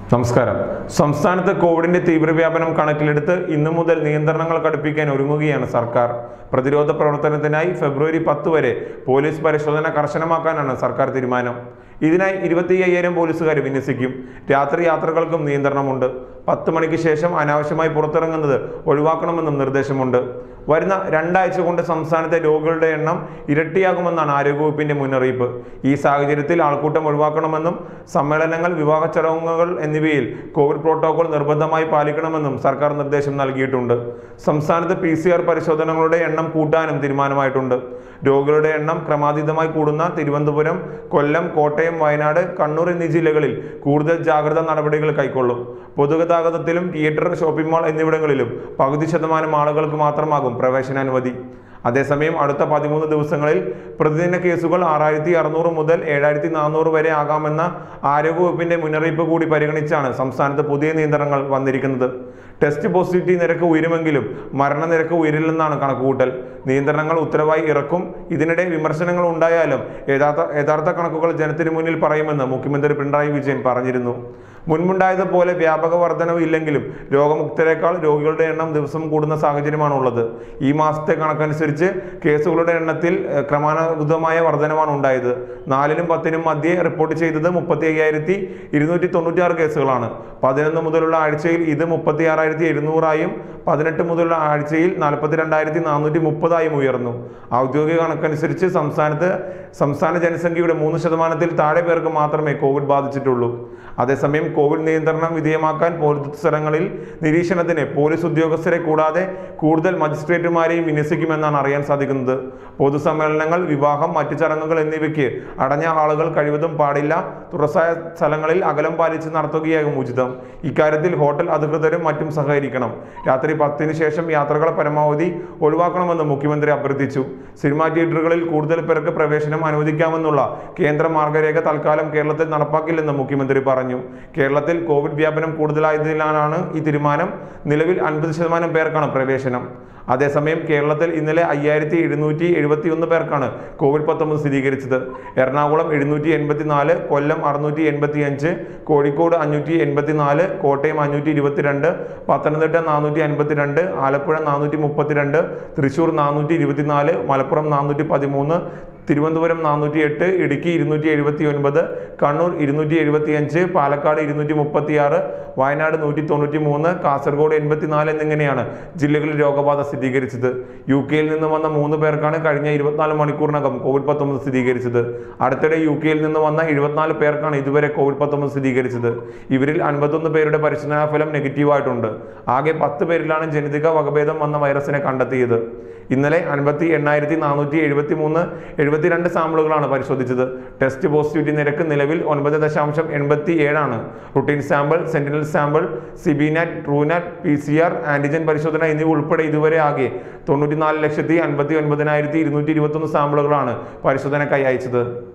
നമസ്കാരം സംസ്ഥാനത്ത് കോവിഡിന്റെ തീവ്രവ്യാപനം കണക്കിലെടുത്ത് ഇന്നു മുതൽ നിയന്ത്രണങ്ങൾ കടുപ്പിക്കാൻ ഒരുങ്ങുകയാണ് സർക്കാർ പ്രതിരോധ പ്രവർത്തനത്തിനായി ഫെബ്രുവരി പത്ത് വരെ പോലീസ് പരിശോധന കർശനമാക്കാനാണ് സർക്കാർ തീരുമാനം ഇതിനായി ഇരുപത്തി അയ്യായിരം പോലീസുകാർ വിന്യസിക്കും രാത്രി യാത്രകൾക്കും നിയന്ത്രണമുണ്ട് പത്ത് മണിക്ക് ശേഷം അനാവശ്യമായി പുറത്തിറങ്ങുന്നത് ഒഴിവാക്കണമെന്നും നിർദ്ദേശമുണ്ട് വരുന്ന രണ്ടാഴ്ച കൊണ്ട് സംസ്ഥാനത്തെ രോഗികളുടെ എണ്ണം ഇരട്ടിയാകുമെന്നാണ് ആരോഗ്യവകുപ്പിന്റെ മുന്നറിയിപ്പ് ഈ സാഹചര്യത്തിൽ ആൾക്കൂട്ടം ഒഴിവാക്കണമെന്നും സമ്മേളനങ്ങൾ വിവാഹ ചടങ്ങുകൾ എന്നിവയിൽ കോവിഡ് പ്രോട്ടോകോൾ നിർബന്ധമായി പാലിക്കണമെന്നും സർക്കാർ നിർദ്ദേശം നൽകിയിട്ടുണ്ട് സംസ്ഥാനത്ത് പി സി ആർ പരിശോധനകളുടെ എണ്ണം കൂട്ടാനും തീരുമാനമായിട്ടുണ്ട് രോഗികളുടെ എണ്ണം ക്രമാതീതമായി കൂടുന്ന തിരുവനന്തപുരം കൊല്ലം കോട്ടയം വയനാട് കണ്ണൂർ എന്നീ ജില്ലകളിൽ കൂടുതൽ ജാഗ്രതാ നടപടികൾ കൈക്കൊള്ളും പൊതുഗതാഗതത്തിലും തിയേറ്റർ ഷോപ്പിംഗ് മാൾ എന്നിവിടങ്ങളിലും പകുതി ശതമാനം ആളുകൾക്ക് മാത്രമാകും പ്രവേശനാനുമതി അതേസമയം അടുത്ത പതിമൂന്ന് ദിവസങ്ങളിൽ പ്രതിദിന കേസുകൾ ആറായിരത്തി അറുന്നൂറ് മുതൽ ഏഴായിരത്തി നാനൂറ് വരെ ആകാമെന്ന ആരോഗ്യവകുപ്പിന്റെ മുന്നറിയിപ്പ് കൂടി പരിഗണിച്ചാണ് സംസ്ഥാനത്ത് പുതിയ നിയന്ത്രണങ്ങൾ വന്നിരിക്കുന്നത് ടെസ്റ്റ് പോസിറ്റിവിറ്റി നിരക്ക് ഉയരുമെങ്കിലും മരണനിരക്ക് ഉയരില്ലെന്നാണ് കണക്കുകൂട്ടൽ നിയന്ത്രണങ്ങൾ ഉത്തരവായി ഇറക്കും ഇതിനിടെ വിമർശനങ്ങൾ ഉണ്ടായാലും യഥാർത്ഥ യഥാർത്ഥ കണക്കുകൾ ജനത്തിന് മുന്നിൽ പറയുമെന്ന് മുഖ്യമന്ത്രി പിണറായി വിജയൻ പറഞ്ഞിരുന്നു മുൻപുണ്ടായതുപോലെ വ്യാപക വർധനവ് ഇല്ലെങ്കിലും രോഗമുക്തരേക്കാൾ രോഗികളുടെ എണ്ണം ദിവസം കൂടുന്ന സാഹചര്യമാണ് ഉള്ളത് ഈ മാസത്തെ കണക്കനുസരിച്ച് കേസുകളുടെ എണ്ണത്തിൽ ഏഹ്, ക്രമാനുഗതമായ വർധനവാണ് ഉണ്ടായത് നാലിനും പത്തിനും മധ്യേ റിപ്പോർട്ട് ചെയ്തത് മുപ്പത്തി അയ്യായിരത്തി ഇരുന്നൂറ്റി തൊണ്ണൂറ്റി ആറ് കേസുകളാണ് പതിനൊന്ന് മുതലുള്ള ആഴ്ചയിൽ ഇത് മുപ്പത്തി ആറായിരത്തി എഴുന്നൂറായും പതിനെട്ട് മുതലുള്ള ആഴ്ചയിൽ നാൽപ്പത്തി രണ്ടായിരത്തി നാനൂറ്റി മുപ്പതായും ഉയർന്നു ഔദ്യോഗിക കണക്കനുസരിച്ച് സംസ്ഥാനത്ത് സംസ്ഥാന ജനസംഖ്യയുടെ മൂന്ന് ശതമാനത്തിൽ താഴെ പേർക്ക് മാത്രമേ കോവിഡ് ബാധിച്ചിട്ടുള്ളൂ അതേസമയം കോവിഡ് നിയന്ത്രണം വിധേയമാക്കാൻ പൊതുസ്ഥലങ്ങളിൽ നിരീക്ഷണത്തിന് പോലീസ് ഉദ്യോഗസ്ഥരെ കൂടാതെ കൂടുതൽ മജിസ്ട്രേറ്റുമാരെയും വിന്യസിക്കുമെന്നാണ് അറിയാൻ സാധിക്കുന്നത് പൊതുസമ്മേളനങ്ങൾ വിവാഹം മറ്റു ചടങ്ങുകൾ എന്നിവയ്ക്ക് അടഞ്ഞ ആളുകൾ കഴിവതും പാടില്ല തുറസായ സ്ഥലങ്ങളിൽ അകലം പാലിച്ച് നടത്തുകയാകും ഉചിതം ഇക്കാര്യത്തിൽ ഹോട്ടൽ അധികൃതരും മറ്റും സഹകരിക്കണം രാത്രി പത്തിന് ശേഷം യാത്രകൾ പരമാവധി ഒഴിവാക്കണമെന്ന് മുഖ്യമന്ത്രി അഭ്യർത്ഥിച്ചു സിനിമാ തിയേറ്ററുകളിൽ കൂടുതൽ പേർക്ക് പ്രവേശനം അനുവദിക്കാമെന്നുള്ള കേന്ദ്ര മാർഗരേഖ തൽക്കാലം കേരളത്തിൽ നടപ്പാക്കില്ലെന്ന് മുഖ്യമന്ത്രി പറഞ്ഞു കേരളത്തിൽ കോവിഡ് വ്യാപനം കൂടുതലായതിനാലാണ് ഈ തീരുമാനം നിലവിൽ അൻപത് ശതമാനം പേർക്കാണ് പ്രവേശനം അതേസമയം കേരളത്തിൽ ഇന്നലെ അയ്യായിരത്തി എഴുന്നൂറ്റി എഴുപത്തി ഒന്ന് പേർക്കാണ് കോവിഡ് പത്തൊമ്പത് സ്ഥിരീകരിച്ചത് എറണാകുളം എഴുന്നൂറ്റി എൺപത്തി നാല് കൊല്ലം അറുന്നൂറ്റി എൺപത്തി അഞ്ച് കോഴിക്കോട് അഞ്ഞൂറ്റി എൺപത്തി നാല് കോട്ടയം അഞ്ഞൂറ്റി ഇരുപത്തിരണ്ട് പത്തനംതിട്ട നാനൂറ്റി അൻപത്തിരണ്ട് ആലപ്പുഴ നാനൂറ്റി മുപ്പത്തിരണ്ട് തൃശൂർ നാനൂറ്റി ഇരുപത്തിനാല് മലപ്പുറം നാനൂറ്റി പതിമൂന്ന് തിരുവനന്തപുരം നാനൂറ്റി എട്ട് ഇടുക്കി ഇരുന്നൂറ്റി എഴുപത്തി ഒൻപത് കണ്ണൂർ ഇരുന്നൂറ്റി എഴുപത്തി അഞ്ച് പാലക്കാട് ഇരുന്നൂറ്റി മുപ്പത്തി ആറ് വയനാട് നൂറ്റി തൊണ്ണൂറ്റി മൂന്ന് കാസർഗോഡ് എൺപത്തിനാല് എന്നിങ്ങനെയാണ് ജില്ലകളിൽ രോഗബാധ സ്ഥിരീകരിച്ചത് യു കെയിൽ നിന്ന് വന്ന മൂന്ന് പേർക്കാണ് കഴിഞ്ഞ ഇരുപത്തിനാല് മണിക്കൂറിനകം കോവിഡ് പത്തൊമ്പത് സ്ഥിരീകരിച്ചത് അടുത്തിടെ യു കെയിൽ നിന്ന് വന്ന എഴുപത്തിനാല് പേർക്കാണ് ഇതുവരെ കോവിഡ് പത്തൊമ്പത് സ്ഥിരീകരിച്ചത് ഇവരിൽ അൻപത്തൊന്ന് പേരുടെ പരിശോധനാ ഫലം നെഗറ്റീവായിട്ടുണ്ട് ആകെ പത്ത് പേരിലാണ് ജനിതക വകഭേദം വന്ന വൈറസിനെ കണ്ടെത്തിയത് ഇന്നലെ അൻപത്തി എണ്ണായിരത്തി നാനൂറ്റി എഴുപത്തി മൂന്ന് എഴുപത്തിരണ്ട് സാമ്പിളുകളാണ് പരിശോധിച്ചത് ടെസ്റ്റ് പോസിറ്റിവിറ്റി നിരക്ക് നിലവിൽ ഒൻപത് ദശാംശം എൺപത്തി ഏഴാണ് routine sample sentinel sample CBNAAT TrueNat P C R antigen പരിശോധന എന്നിവ ഉൾപ്പെടെ ഇതുവരെ ആകെ തൊണ്ണൂറ്റിനാല് ലക്ഷത്തി അൻപത്തി ഒൻപതിനായിരത്തി ഇരുന്നൂറ്റി ഇരുപത്തൊന്ന് സാമ്പിളുകളാണ് പരിശോധനയ്ക്കായി അയച്ചത്